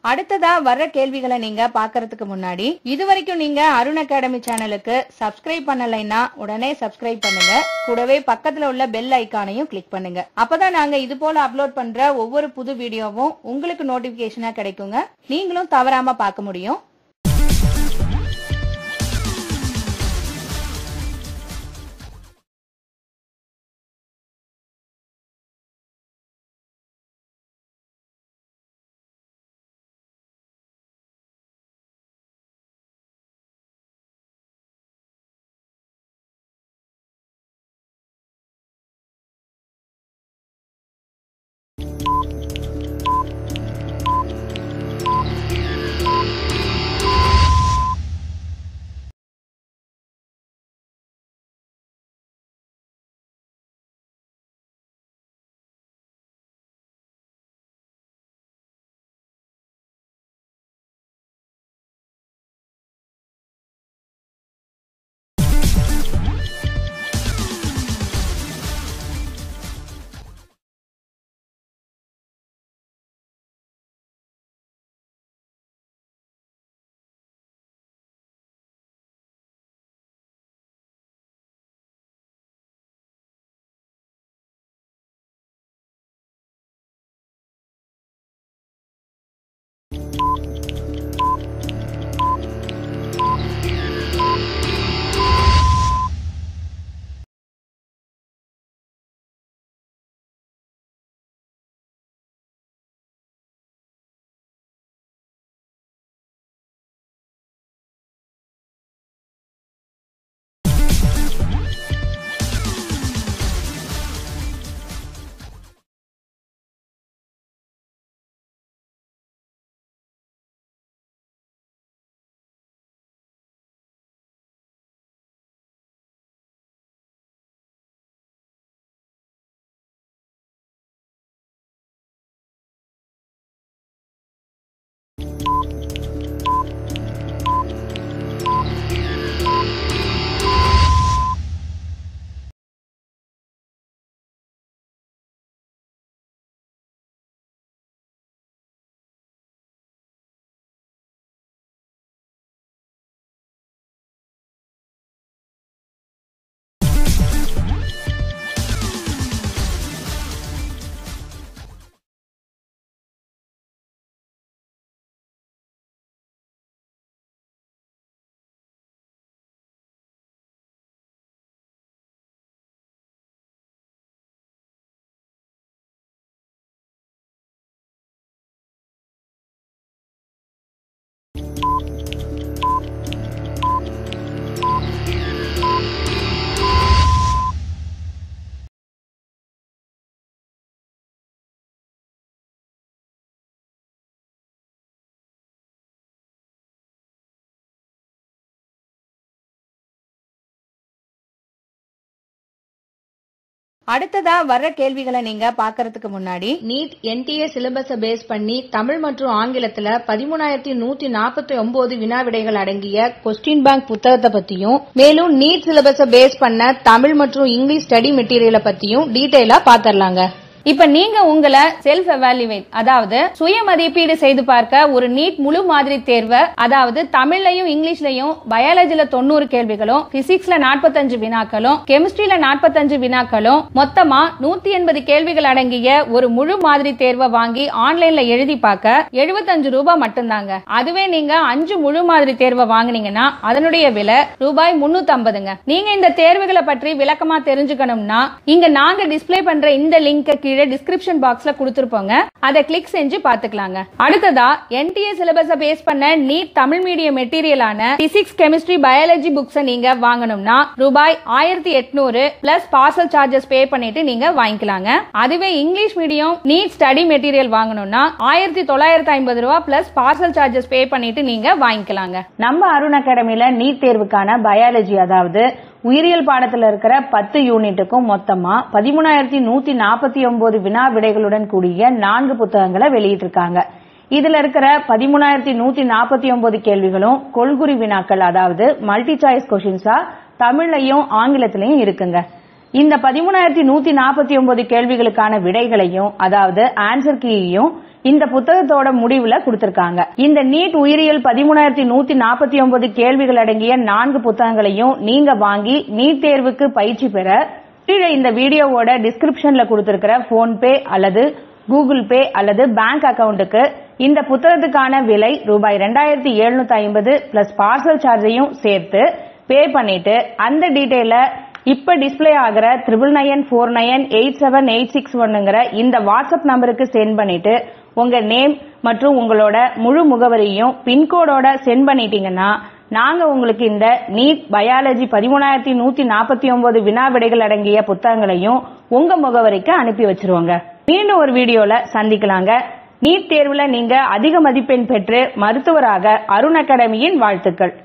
அடுத்ததா வர்ற கேள்விகளை நீங்க பாக்குறதுக்கு முன்னாடி இது வரைக்கும் நீங்க அருண் அகாடமி சேனலுக்கு சப்ஸ்கிரைப் பண்ணலைன்னா உடனே சப்ஸ்கிரைப் பண்ணுங்க கூடவே பக்கத்துல உள்ள பெல் ஐகானையும் கிளிக் பண்ணுங்க அப்பதான் நாங்க இது போல அப்லோட் பண்ற ஒவ்வொரு புது வீடியோவும் உங்களுக்கு நோட்டிபிகேஷனா கிடைக்குங்க நீங்களும் தவறாம பார்க்க முடியும் அடுத்ததா வர்ற கேள்விகளை நீங்க பாக்குறதுக்கு முன்னாடி நீட் என்டிஏ சிலபஸ பேஸ் பண்ணி தமிழ் மற்றும் ஆங்கிலத்துல பதிமூணாயிரத்தி நூத்தி நாற்பத்தி ஒன்பது வினா விடைகள் அடங்கிய கொஸ்டின் பேங்க் புத்தகத்தை பத்தியும் மேலும் நீட் சிலபஸ பேஸ் பண்ண தமிழ் மற்றும் இங்கிலீஷ் ஸ்டடி மெட்டீரியலை பத்தியும் டீடைலா பாத்திரலாங்க இப்ப நீங்க உங்களை செல்ஃப் எவாலுவேட் அதாவது சுய மதிப்பீடு செய்து பார்க்க ஒரு நீட் முழு மாதிரி தேர்வை அதாவது தமிழ்லையும் இங்கிலீஷ்லயும் பயாலஜில தொண்ணூறு கேள்விகளும் பிசிக்ஸ்ல நாற்பத்தஞ்சு வினாக்களும் கெமிஸ்ட்ரியில நாற்பத்தஞ்சு வினாக்களும் மொத்தமா நூத்தி எண்பது கேள்விகள் அடங்கிய ஒரு முழு மாதிரி தேர்வை வாங்கி ஆன்லைன்ல எழுதி பார்க்க எழுபத்தஞ்சு ரூபாய் மட்டும்தாங்க அதுவே நீங்க அஞ்சு முழு மாதிரி தேர்வை வாங்குனீங்கன்னா அதனுடைய விலை ரூபாய் முன்னூத்தி ஐம்பதுங்க நீங்க இந்த தேர்வுகளை பற்றி விளக்கமா தெரிஞ்சுக்கணும்னா இங்க நாங்க டிஸ்ப்ளே பண்ற இந்த லிங்க் கீழே டிஸ்கிரிப்ஷன் பாக்ஸ்ல கொடுத்திருப்போங்க அதை கிளிக் செஞ்சு பாத்துக்கலாங்க அடுத்ததா என்டிஏ சிலபஸ பேஸ் பண்ண நீட் தமிழ் மீடியம் மெட்டீரியலான பிசிக்ஸ் கெமிஸ்ட்ரி பயாலஜி புக்ஸ் நீங்க வாங்கணும்னா ரூபாய் ஆயிரத்தி எட்நூறு பிளஸ் பார்சல் சார்ஜஸ் பே பண்ணிட்டு நீங்க வாங்கிக்கலாங்க அதுவே English medium NEET study material வாங்கணும்னா ஆயிரத்தி தொள்ளாயிரத்தி ஐம்பது ரூபா பிளஸ் பார்சல் சார்ஜஸ் பே பண்ணிட்டு நீங்க வாங்கிக்கலாங்க நம்ம அருண் அகாடமில நீட் தேர்வுக்கான பயாலஜி அதாவது உயிரியல் பாடத்துல இருக்கிற பத்து யூனிட்டுக்கும் மொத்தமா பதிமூணாயிரத்தி நூத்தி நாற்பத்தி ஒன்பது வினா விடைகளுடன் கூடிய நான்கு புத்தகங்களை வெளியிட்டிருக்காங்க இதுல இருக்கிற பதிமூணாயிரத்தி நூத்தி நாற்பத்தி ஒன்பது கேள்விகளும் கொள்குறி வினாக்கள் அதாவது மல்டி சாய்ஸ் கொஷின்ஸா தமிழ்லையும் ஆங்கிலத்திலையும் இருக்குங்க இந்த பதிமூணாயிரத்தி நூத்தி நாற்பத்தி ஒன்பது கேள்விகளுக்கான விடைகளையும் அதாவது ஆன்சர் கீயையும் இந்த புத்தகத்தோட முடிவுல கொடுத்திருக்காங்க இந்த நீட் உயிரியல் பதிமூணாயிரத்தி நூத்தி நாற்பத்தி ஒன்பது கேள்விகள் அடங்கிய நான்கு புத்தகங்களையும் நீங்க வாங்கி நீட் தேர்வுக்கு பயிற்சி பெற கீழே இந்த வீடியோவோட டிஸ்கிரிப்ஷன்ல கொடுத்திருக்கிற போன்பே அல்லது கூகுள் பே அல்லது பேங்க் அக்கவுண்ட்டுக்கு இந்த புத்தகத்துக்கான விலை ரூபாய் ரெண்டாயிரத்தி எழுநூத்தி ஐம்பது பிளஸ் பார்சல் சார்ஜையும் சேர்த்து பே பண்ணிட்டு அந்த டீடைல இப்ப டிஸ்ப்ளே ஆகிற triple nine four nine eight seven eight six ஒன்னுங்கிற இந்த வாட்ஸ்அப் நம்பருக்கு சென்ட் பண்ணிட்டு உங்க நேம் மற்றும் உங்களோட முழு முகவரியும் பின்கோடோட சென்ட் பண்ணிட்டீங்கன்னா நாங்க உங்களுக்கு இந்த நீட் பயாலஜி பதிமூணாயிரத்தி நூத்தி நாற்பத்தி ஒன்பது வினா விடைகள் அடங்கிய புத்தகங்களையும் உங்க முகவரிக்கு அனுப்பி வச்சிருவோங்க மீண்டும் ஒரு வீடியோல சந்திக்கலாங்க நீட் தேர்வுல நீங்க அதிக மதிப்பெண் பெற்று மருத்துவராக அருண் அகாடமியின் வாழ்த்துக்கள்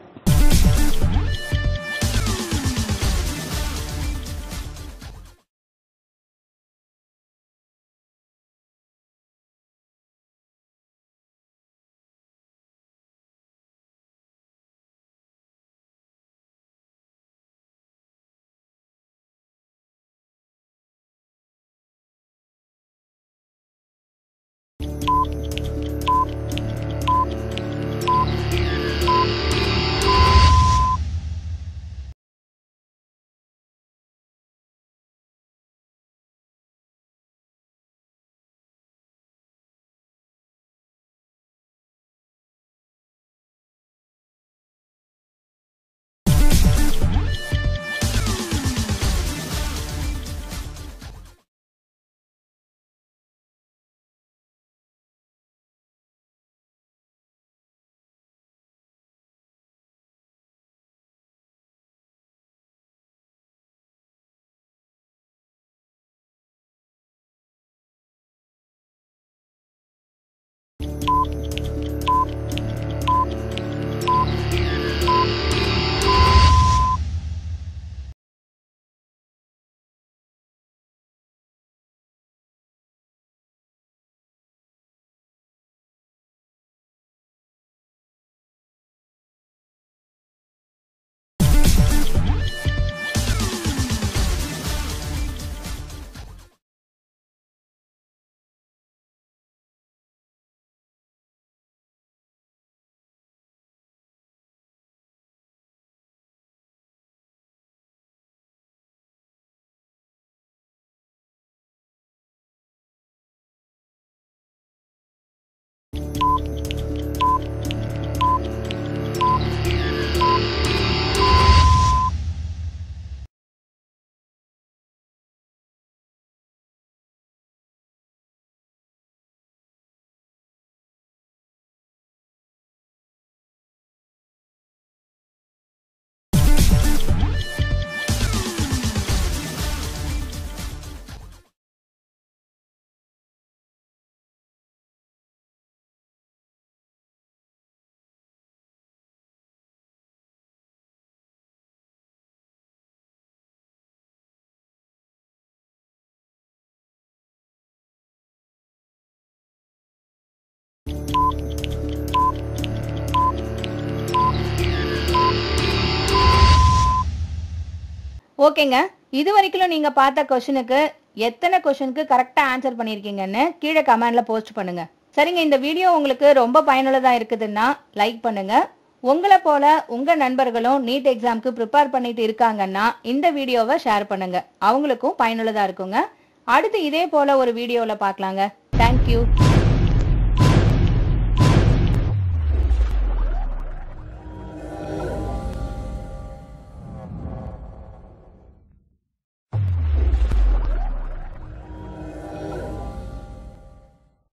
ஓகேங்க இது வரைக்கும் நீங்க பார்த்த கொஸ்டினுக்கு எத்தனை கொஸ்டினுக்கு கரெக்டா ஆன்சர் பண்ணிருக்கீங்கன்னு கீழே கமெண்ட்ல போஸ்ட் பண்ணுங்க சரிங்க இந்த வீடியோ உங்களுக்கு ரொம்ப பயனுள்ளதா இருக்குதுன்னா லைக் பண்ணுங்க உங்களை போல உங்க நண்பர்களும் நீட் எக்ஸாம்க்கு ப்ரிப்பேர் பண்ணிட்டு இருக்காங்கன்னா இந்த வீடியோவை ஷேர் பண்ணுங்க அவங்களுக்கும் பயனுள்ளதா இருக்குங்க அடுத்து இதே போல ஒரு வீடியோல பார்க்கலாங்க தேங்க்யூ